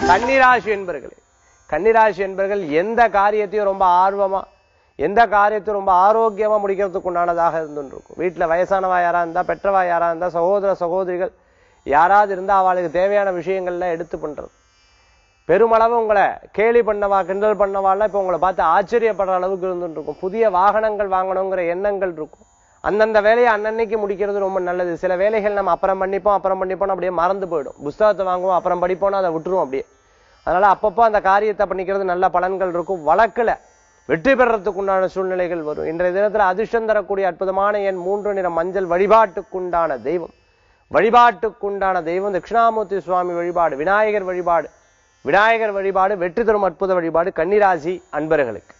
கன்னிராசி என்பர்களே கன்னிராசி என்பர்கள் எந்த காரியத்தையும் ரொம்ப ஆர்வமா எந்த காரியத்தையும் ரொம்ப ஆரோக்கியமா முடிக்கிறதுக்கு உண்டானதாக இருந்துருக்கும் வீட்டுல வயசானவா யாரா இருந்தா பெற்றவா யாரா இருந்தா சகோதர சகோதரிகள் யாராவது இருந்தா அவளுக்கு தேவையான விஷயங்கள்ல எடுத்து பண்றது பெருமளவு உங்களை கேலி பண்ணவா கிண்டல் பண்ணவாலாம் இப்ப உங்களை பார்த்து ஆச்சரியப்படுற அளவுக்கு இருந்துட்டு இருக்கும் புதிய வாகனங்கள் வாங்கணுங்கிற எண்ணங்கள் இருக்கும் அந்தந்த வேலையை அன்னன்னைக்கு முடிக்கிறது ரொம்ப நல்லது சில வேலைகள் நம்ம அப்புறம் பண்ணிப்போம் அப்புறம் பண்ணிப்போம் அப்படியே மறந்து போயிடும் புஸ்தகத்தை வாங்குவோம் அப்புறம் படிப்போம்னு அதை விட்டுருவோம் அப்படியே அதனால அப்பப்போ அந்த காரியத்தை பண்ணிக்கிறது நல்ல பலன்கள் இருக்கும் வழக்குல வெற்றி பெறறதுக்கு உண்டான சூழ்நிலைகள் வரும் இன்றைய தினத்துல அதிர்ஷ்டம் தரக்கூடிய அற்புதமான எண் மூன்று நிற மஞ்சள் வழிபாட்டுக்குண்டான தெய்வம் வழிபாட்டுக்குண்டான தெய்வம் தட்சிணாமூர்த்தி சுவாமி வழிபாடு விநாயகர் வழிபாடு விநாயகர் வழிபாடு வெற்றி தரும் அற்புத வழிபாடு கன்னிராசி அன்பர்களுக்கு